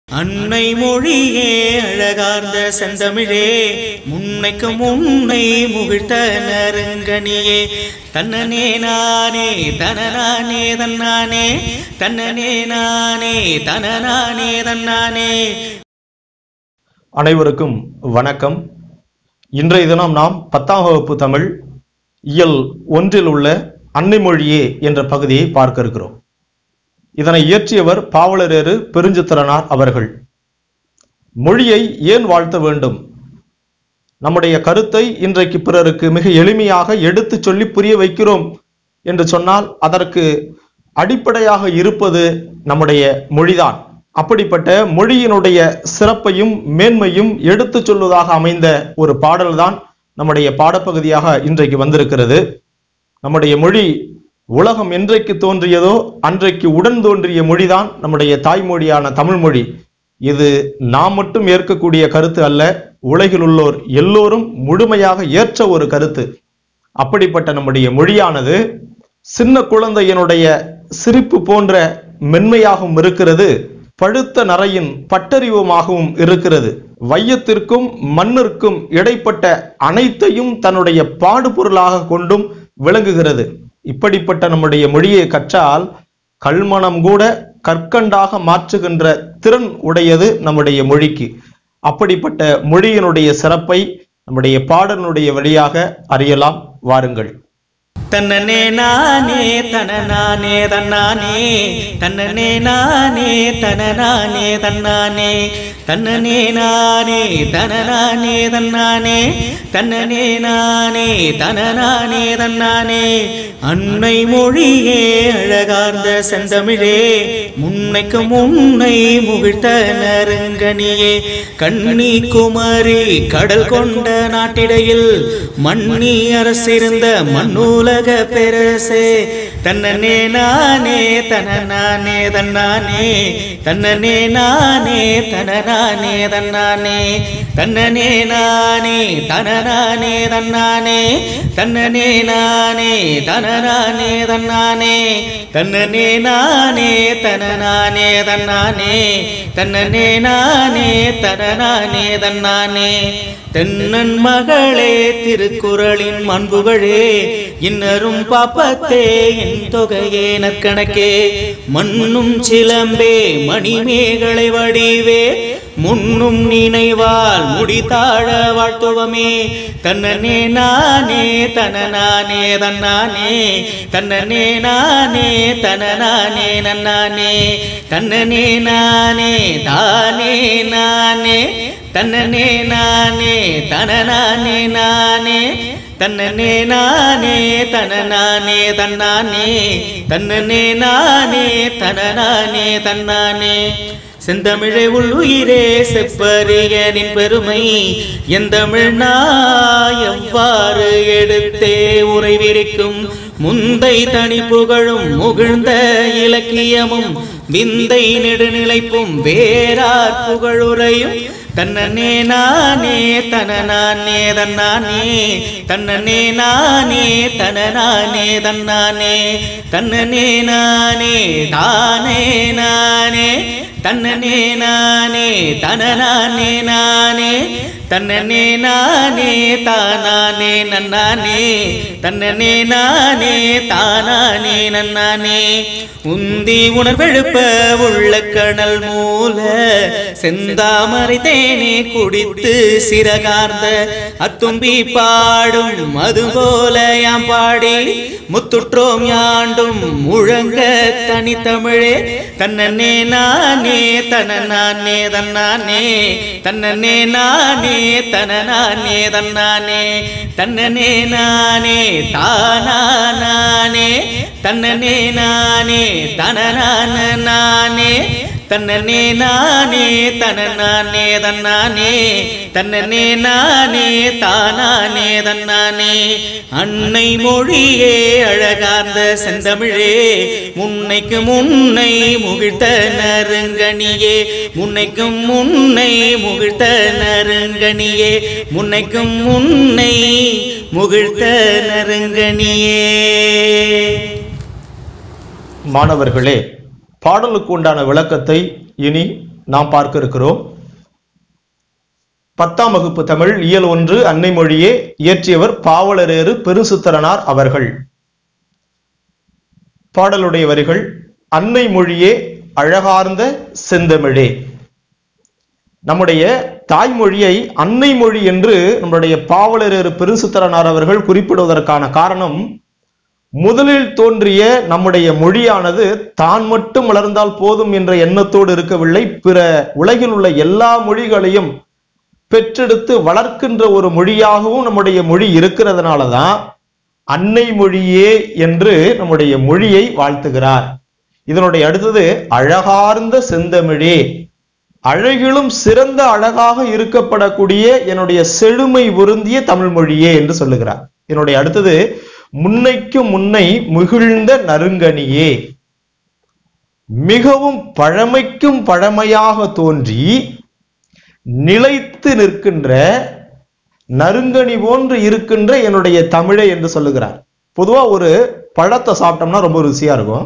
அன்னை மொழியே அழகார்ந்த செந்தமிழே முன்னைக்கு முன்னை முகிழ்த்த நறுங்கனியே தன்னனே நானே தனநானே தன்னானே தன்னனே நானே தனநானே தன்னானே அனைவருக்கும் வணக்கம் இன்றைய தினம் நாம் பத்தாம் வகுப்பு தமிழ் இயல் ஒன்றில் உள்ள அன்னை மொழியே என்ற பகுதியை பார்க்க இருக்கிறோம் இதனை இயற்றியவர் பாவலரேறு பெருஞ்சித்திரனார் அவர்கள் மொழியை ஏன் வாழ்த்த வேண்டும் நம்முடைய கருத்தை இன்றைக்கு பிறருக்கு மிக எளிமையாக எடுத்து சொல்லி புரிய வைக்கிறோம் என்று சொன்னால் அதற்கு அடிப்படையாக இருப்பது நம்முடைய மொழிதான் அப்படிப்பட்ட மொழியினுடைய சிறப்பையும் மேன்மையும் எடுத்துச் சொல்வதாக அமைந்த ஒரு பாடல்தான் நம்முடைய பாடப்பகுதியாக இன்றைக்கு வந்திருக்கிறது நம்முடைய மொழி உலகம் என்றைக்கு தோன்றியதோ அன்றைக்கு உடன் தோன்றிய மொழிதான் நம்முடைய தாய்மொழியான தமிழ் மொழி இது நாம் மட்டும் ஏற்கக்கூடிய கருத்து அல்ல உலகில் உள்ளோர் எல்லோரும் முழுமையாக ஏற்ற ஒரு கருத்து அப்படிப்பட்ட நம்முடைய மொழியானது சின்ன குழந்தையினுடைய சிரிப்பு போன்ற மென்மையாகவும் இருக்கிறது பழுத்த நரையின் பட்டறிவுமாகவும் இருக்கிறது வையத்திற்கும் மண்ணிற்கும் இடைப்பட்ட அனைத்தையும் தன்னுடைய பாடுபொருளாக கொண்டும் விளங்குகிறது இப்படிப்பட்ட நம்முடைய மொழியை கற்றால் கல்மணம் கூட கற்கண்டாக மாற்றுகின்ற திறன் உடையது நம்முடைய மொழிக்கு அப்படிப்பட்ட மொழியினுடைய சிறப்பை நம்முடைய பாடலினுடைய வழியாக அறியலாம் வாருங்கள் தன்னனே நானே தனநானே தன்னானே தன்னனே நானே தனநானே தன்னானே தன்னனே நானே தனநானே தன்னானே தன்னனே நானே தனநானே தன்னானே அன்னை மொழியே அழகார்ந்த செந்தமிழே முன்னைக்கு முன்னை முகிழ்த்த நறுங்கனியே கண்ணி குமரி கடல் கொண்ட நாட்டிடையில் மண்ணி அரசிருந்த மண்ணுலக பெருசே தன்னனே நானே தனநானே தன்னானே தன்னனே நானே தனநானே தன்னானே தன்னனே நானே தனநானே தன்னானே தன்னனே நானே தனநானே தன்னானே தன்னனே நானே தனநானே தன்னானே தன்னனே நானே தனநானே தன்னானே தென்னன் மகளே திருக்குறளின் மண்புகழே இன்னரும் பாப்பத்தே என் தொகையே நற்கணக்கே மண்ணும் சிலம்பே மணிமேகலை வடிவே முன்னும் நினைவால் முடித்தாழ வாழ்த்துவமே தன்னனே நானே தனநானே தன்னானே தன்னனே நானே தனநானே நன்னானே தன்னனே நானே தானே நானே தன்னனே நானே தனநானே நானே தன்னனே நானே தனநானே தன்னானே தன்னனே நானே தனநானே தன்னானே செந்தமிழை உள்ளுயிரே செப்பரியனின் பெருமை எந்தமிழ் நாய் எவ்வாறு எடுத்தே உறைவிரிக்கும் முந்தை தனி புகழும் முகிழ்ந்த இலக்கியமும் விந்தை நெடுநிலைப்பும் வேறார் புகழுரையும் தன்னனே நானே தனநானே தன்னானே தன்னனே நானே தனநானே தன்னானே தன்னனே நானே தானே நானே தன்னனே நானே தனநானே நானே தன்னனே நானே தானானே நன்னானே தன்னனே நானே தானானே நன்னானே உந்தி உணர்வெழுப்ப உள்ள கணல் மூல செந்தாமரை தேனே குடித்து சிறகார்ந்த அத்தும்பி பாடும் அது போல யாம் பாடி முத்துற்றோம் யாண்டும் முழங்க தனித்தமிழே தன்னனே நானே தனநானே தன்னானே தன்னனே நானே தனநானே தன்னானே தன்னனே நானே தானானே தன்னனே நானே தனநான நானே தன்னனே நானே தனநானே தன்னானே தன்னனே நானே தானானே தன்னானே அன்னை மொழியே அழகார்ந்த செந்தமிழே முன்னைக்கு முன்னை முகிழ்த்த நறுங்கனியே முன்னைக்கும் முன்னை முகிழ்த்த நறுங்கனியே முன்னைக்கும் முன்னை முகிழ்த்த நறுங்கனியே மாணவர்களே பாடலுக்கு உண்டான விளக்கத்தை இனி நாம் பார்க்க இருக்கிறோம் பத்தாம் வகுப்பு தமிழ் இயல் ஒன்று அன்னை மொழியே இயற்றியவர் பாவலரேறு பெருசுத்தரனார் அவர்கள் பாடலுடைய வரிகள் அன்னை மொழியே அழகார்ந்த செந்தமிழே நம்முடைய தாய்மொழியை அன்னை மொழி என்று நம்முடைய பாவலரேறு பெருசுத்தரனார் அவர்கள் குறிப்பிடுவதற்கான காரணம் முதலில் தோன்றிய நம்முடைய மொழியானது தான் மட்டும் வளர்ந்தால் போதும் என்ற எண்ணத்தோடு இருக்கவில்லை பிற உலகில் உள்ள எல்லா மொழிகளையும் பெற்றெடுத்து வளர்க்கின்ற ஒரு மொழியாகவும் நம்முடைய மொழி இருக்கிறதுனால தான் அன்னை மொழியே என்று நம்முடைய மொழியை வாழ்த்துகிறார் இதனுடைய அடுத்தது அழகார்ந்த செந்தமிழே அழகிலும் சிறந்த அழகாக இருக்கப்படக்கூடிய என்னுடைய செழுமை பொருந்திய தமிழ் மொழியே என்று சொல்லுகிறார் என்னுடைய அடுத்தது முன்னைக்கு முன்னை முகிழ்ந்த நறுங்கனியே மிகவும் பழமைக்கும் பழமையாக தோன்றி நிலைத்து நிற்கின்ற நறுங்கனி போன்று இருக்கின்ற என்னுடைய தமிழை என்று சொல்லுகிறார் பொதுவா ஒரு பழத்தை சாப்பிட்டோம்னா ரொம்ப ருசியா இருக்கும்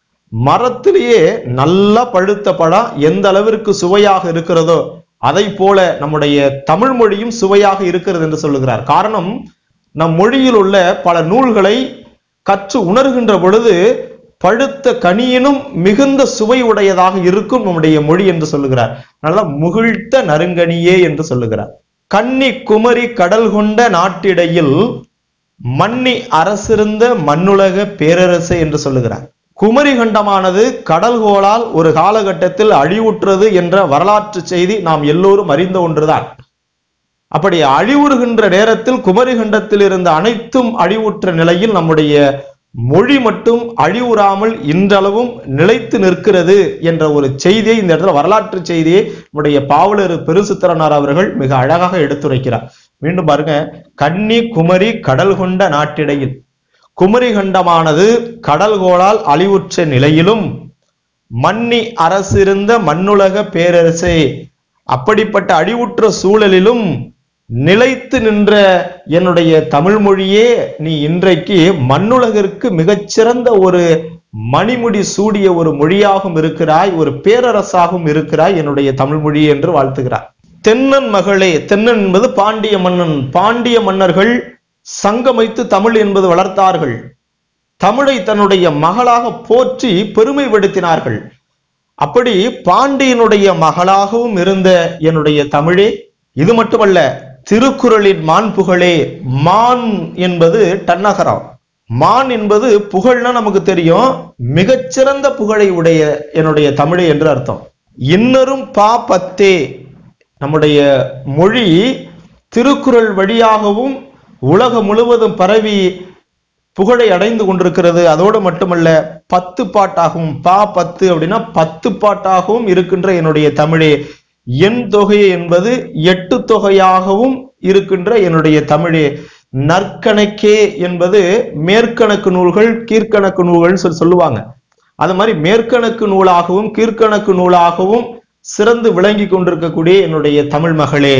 மரத்திலேயே நல்லா பழுத்த பழம் எந்த அளவிற்கு சுவையாக இருக்கிறதோ அதை போல நம்முடைய தமிழ் மொழியும் சுவையாக இருக்கிறது என்று சொல்லுகிறார் காரணம் நம் மொழியில் உள்ள பல நூல்களை கற்று உணர்கின்ற பொழுது பழுத்த கனியினும் மிகுந்த சுவை உடையதாக இருக்கும் நம்முடைய மொழி என்று சொல்லுகிறார் அதனால முகிழ்த்த நறுங்கனியே என்று சொல்லுகிறார் கன்னி குமரி கடல் கொண்ட நாட்டிடையில் மன்னி அரசிருந்த மண்ணுலக பேரரசு என்று சொல்லுகிறார் குமரி கண்டமானது கடல்கோளால் ஒரு காலகட்டத்தில் அழிவுற்றது என்ற வரலாற்று செய்தி நாம் எல்லோரும் அறிந்த ஒன்றுதான் அப்படி அழிவுறுகின்ற நேரத்தில் குமரி கண்டத்தில் இருந்த அனைத்தும் அழிவுற்ற நிலையில் நம்முடைய மொழி மட்டும் அழிவுறாமல் இன்றளவும் நிலைத்து நிற்கிறது என்ற ஒரு செய்தியை இந்த இடத்துல வரலாற்று செய்தியை நம்முடைய பாவலர் பெருசுத்திரனார் அவர்கள் மிக அழகாக எடுத்துரைக்கிறார் மீண்டும் பாருங்க கன்னி குமரி கடல் கொண்ட நாட்டிடையில் குமரி கண்டமானது கடல்கோளால் அழிவுற்ற நிலையிலும் மன்னி அரசிருந்த மண்ணுலக பேரரசே அப்படிப்பட்ட அழிவுற்ற சூழலிலும் நிலைத்து நின்ற என்னுடைய தமிழ் மொழியே நீ இன்றைக்கு மண்ணுலகிற்கு மிகச்சிறந்த ஒரு மணிமுடி சூடிய ஒரு மொழியாகவும் இருக்கிறாய் ஒரு பேரரசாகவும் இருக்கிறாய் என்னுடைய தமிழ் மொழி என்று வாழ்த்துகிறார் தென்னன் மகளே தென்னன் என்பது பாண்டிய மன்னன் பாண்டிய மன்னர்கள் சங்கமைத்து தமிழ் என்பது வளர்த்தார்கள் தமிழை தன்னுடைய மகளாக போற்றி பெருமைப்படுத்தினார்கள் அப்படி பாண்டியனுடைய மகளாகவும் இருந்த என்னுடைய தமிழே இது மட்டுமல்ல திருக்குறளின் மான் புகழே மான் என்பது டன்னகரம் மான் என்பது புகழ்னா நமக்கு தெரியும் மிகச்சிறந்த புகழை உடைய என்னுடைய தமிழை என்று அர்த்தம் இன்னரும் பா பத்தே நம்முடைய மொழி திருக்குறள் வழியாகவும் உலகம் முழுவதும் பரவி புகழை அடைந்து கொண்டிருக்கிறது அதோடு மட்டுமல்ல பத்து பாட்டாகவும் பா பத்து அப்படின்னா பத்து பாட்டாகவும் இருக்கின்ற என்னுடைய தமிழே எண் தொகை என்பது எட்டு தொகையாகவும் இருக்கின்ற என்னுடைய தமிழே நற்கணக்கே என்பது மேற்கணக்கு நூல்கள் கீழ்கணக்கு நூல்கள் சொல்லி சொல்லுவாங்க அது மாதிரி மேற்கணக்கு நூலாகவும் கீழ்கணக்கு நூலாகவும் சிறந்து விளங்கி கொண்டிருக்கக்கூடிய என்னுடைய தமிழ் மகளே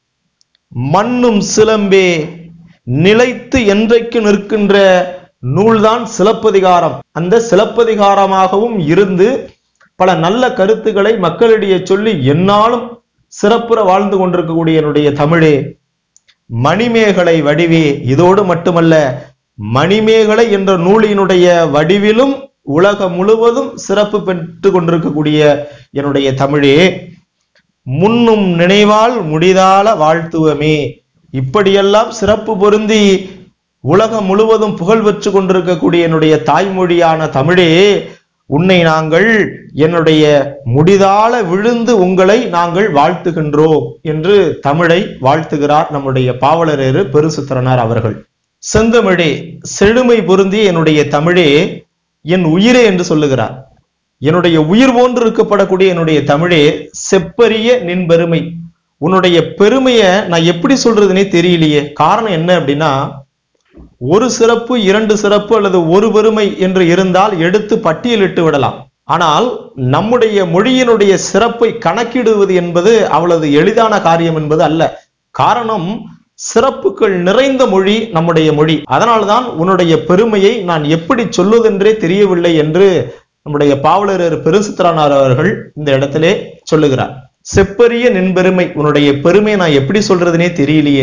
மண்ணும் சிலம்பே நிலைத்து என்றைக்கு நிற்கின்ற நூல்தான் சிலப்பதிகாரம் அந்த சிலப்பதிகாரமாகவும் இருந்து பல நல்ல கருத்துக்களை மக்களிடையே சொல்லி என்னாலும் சிறப்புற வாழ்ந்து கொண்டிருக்கக்கூடிய என்னுடைய தமிழே மணிமேகலை வடிவே இதோடு மட்டுமல்ல மணிமேகலை என்ற நூலினுடைய வடிவிலும் உலகம் முழுவதும் சிறப்பு பெற்று கொண்டிருக்கக்கூடிய என்னுடைய தமிழே முன்னும் நினைவால் முடிதால வாழ்த்துவமே இப்படியெல்லாம் சிறப்பு பொருந்தி உலகம் முழுவதும் புகழ் பெற்று கொண்டிருக்கக்கூடிய என்னுடைய தாய்மொழியான தமிழே உன்னை நாங்கள் என்னுடைய முடிதால விழுந்து உங்களை நாங்கள் வாழ்த்துகின்றோம் என்று தமிழை வாழ்த்துகிறார் நம்முடைய பாவலரேறு பெருசுத்திரனார் அவர்கள் செந்தமிழே செழுமை பொருந்திய என்னுடைய தமிழே என் உயிரே என்று சொல்லுகிறார் என்னுடைய உயிர் போன்று இருக்கப்படக்கூடிய என்னுடைய தமிழே செப்பரிய நின் பெருமை உன்னுடைய பெருமைய நான் எப்படி சொல்றதுனே தெரியலையே காரணம் என்ன அப்படின்னா ஒரு சிறப்பு இரண்டு சிறப்பு அல்லது ஒரு பெருமை என்று இருந்தால் எடுத்து பட்டியலிட்டு விடலாம் ஆனால் நம்முடைய மொழியினுடைய சிறப்பை கணக்கிடுவது என்பது அவ்வளவு எளிதான காரியம் என்பது அல்ல காரணம் சிறப்புகள் நிறைந்த மொழி நம்முடைய மொழி அதனால்தான் உன்னுடைய பெருமையை நான் எப்படி சொல்வதென்றே தெரியவில்லை என்று நம்முடைய பாவலர் பெருசுத்திரானார் அவர்கள் இந்த இடத்திலே சொல்லுகிறார் செப்பரிய நின்பெருமை உன்னுடைய பெருமை நான் எப்படி சொல்றதுனே தெரியலையே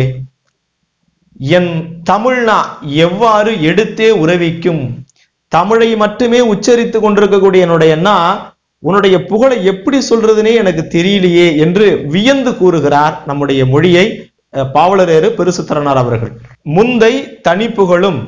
என் தமிழ்னா எவ்வாறு எடுத்தே உறவிக்கும் தமிழை மட்டுமே உச்சரித்து கொண்டிருக்கக்கூடிய என்னுடைய அண்ணா உன்னுடைய புகழை எப்படி சொல்றதுனே எனக்கு தெரியலையே என்று வியந்து கூறுகிறார் நம்முடைய மொழியை அஹ், பாவலரேறு பெருசுத்திரனார் அவர்கள் முந்தை தனிப்புகளும்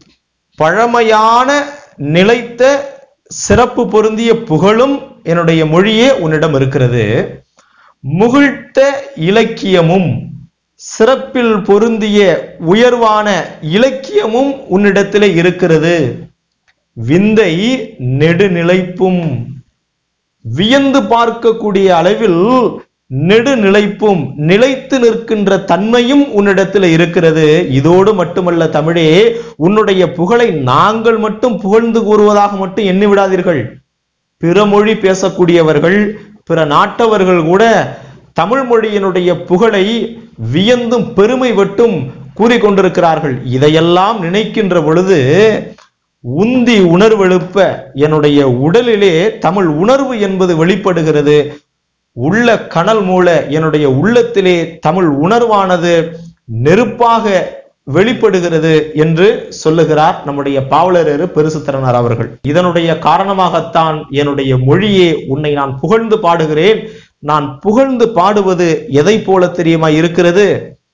பழமையான நிலைத்த சிறப்பு பொருந்திய புகழும் என்னுடைய மொழியே உன்னிடம் இருக்கிறது முகிழ்த்த இலக்கியமும் சிறப்பில் பொருந்திய உயர்வான இலக்கியமும் உன்னிடத்திலே இருக்கிறது விந்தை நெடுநிலைப்பும் வியந்து பார்க்கக்கூடிய அளவில் நெடுநிலைப்பும் நிலைத்து நிற்கின்ற தன்மையும் உன்னிடத்தில் இருக்கிறது இதோடு மட்டுமல்ல தமிழே உன்னுடைய புகழை நாங்கள் மட்டும் புகழ்ந்து கூறுவதாக மட்டும் எண்ணி விடாதீர்கள் பிற மொழி பேசக்கூடியவர்கள் பிற நாட்டவர்கள் கூட தமிழ் மொழியினுடைய புகழை வியந்தும் பெருமை வெட்டும் கூறிக்கொண்டிருக்கிறார்கள் இதையெல்லாம் நினைக்கின்ற பொழுது உந்தி உணர்வெழுப்ப என்னுடைய உடலிலே தமிழ் உணர்வு என்பது வெளிப்படுகிறது உள்ள கனல் மூல என்னுடைய உள்ளத்திலே தமிழ் உணர்வானது நெருப்பாக வெளிப்படுகிறது என்று சொல்லுகிறார் நம்முடைய பாவலரேறு பெருசுத்திரனார் அவர்கள் இதனுடைய காரணமாகத்தான் என்னுடைய மொழியே உன்னை நான் புகழ்ந்து பாடுகிறேன் நான் புகழ்ந்து பாடுவது எதை போல தெரியுமா இருக்கிறது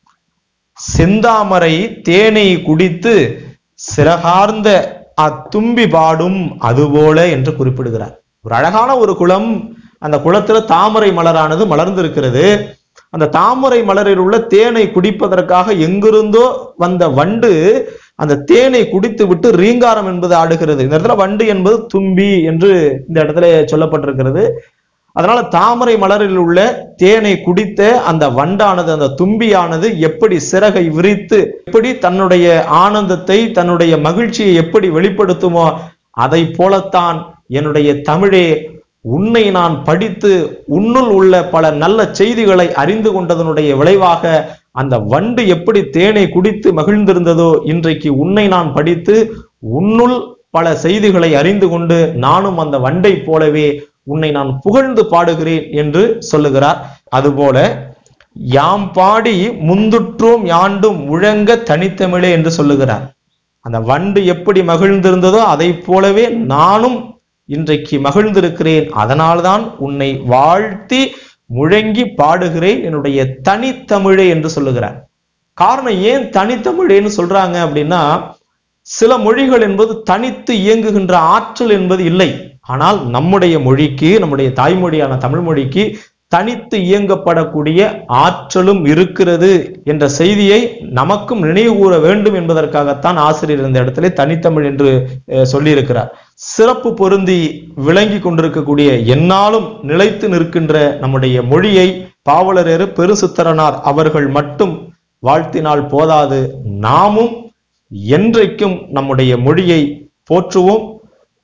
செந்தாமரை தேனை குடித்து சிறகார்ந்த அத்தும்பி பாடும் அதுபோல என்று குறிப்பிடுகிறார் ஒரு அழகான ஒரு குளம் அந்த குளத்துல தாமரை மலரானது மலர்ந்திருக்கிறது அந்த தாமரை மலரில் உள்ள தேனை குடிப்பதற்காக எங்கிருந்தோ வந்த வண்டு அந்த தேனை குடித்து விட்டு ரீங்காரம் என்பது ஆடுகிறது இந்த இடத்துல வண்டு என்பது தும்பி என்று இந்த இடத்துல சொல்லப்பட்டிருக்கிறது அதனால தாமரை மலரில் உள்ள தேனை குடித்த அந்த வண்டானது அந்த தும்பியானது எப்படி சிறகை விரித்து எப்படி தன்னுடைய ஆனந்தத்தை தன்னுடைய மகிழ்ச்சியை எப்படி வெளிப்படுத்துமோ அதை போலத்தான் என்னுடைய தமிழே உன்னை நான் படித்து உன்னுள் உள்ள பல நல்ல செய்திகளை அறிந்து கொண்டதனுடைய விளைவாக அந்த வண்டு எப்படி தேனை குடித்து மகிழ்ந்திருந்ததோ இன்றைக்கு உன்னை நான் படித்து உன்னுள் பல செய்திகளை அறிந்து கொண்டு நானும் அந்த வண்டை போலவே உன்னை நான் புகழ்ந்து பாடுகிறேன் என்று சொல்லுகிறார் அதுபோல யாம் பாடி முந்துற்றோம் யாண்டும் முழங்க தனித்தமிழே என்று சொல்லுகிறார் அந்த வண்டு எப்படி மகிழ்ந்திருந்ததோ அதை போலவே நானும் இன்றைக்கு மகிழ்ந்திருக்கிறேன் அதனால்தான் உன்னை வாழ்த்தி முழங்கி பாடுகிறேன் என்னுடைய தனித்தமிழே என்று சொல்லுகிறார் காரணம் ஏன் தனித்தமிழேன்னு சொல்றாங்க அப்படின்னா சில மொழிகள் என்பது தனித்து இயங்குகின்ற ஆற்றல் என்பது இல்லை ஆனால் நம்முடைய மொழிக்கு நம்முடைய தாய்மொழியான தமிழ் மொழிக்கு தனித்து இயங்கப்படக்கூடிய ஆற்றலும் இருக்கிறது என்ற செய்தியை நமக்கும் நினைவு கூற வேண்டும் என்பதற்காகத்தான் ஆசிரியர் இந்த இடத்துல தனித்தமிழ் என்று அஹ், சொல்லியிருக்கிறார் சிறப்பு பொருந்தி விளங்கி கொண்டிருக்கக்கூடிய என்னாலும் நிலைத்து நிற்கின்ற நம்முடைய மொழியை பாவலரேறு பெருசுத்தரனார் அவர்கள் மட்டும் வாழ்த்தினால் போதாது நாமும் என்றைக்கும் நம்முடைய மொழியை போற்றுவோம்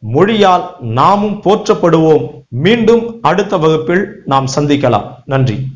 மொழியால் நாமும் போற்றப்படுவோம் மீண்டும் அடுத்த வகுப்பில் நாம் சந்திக்கலாம் நன்றி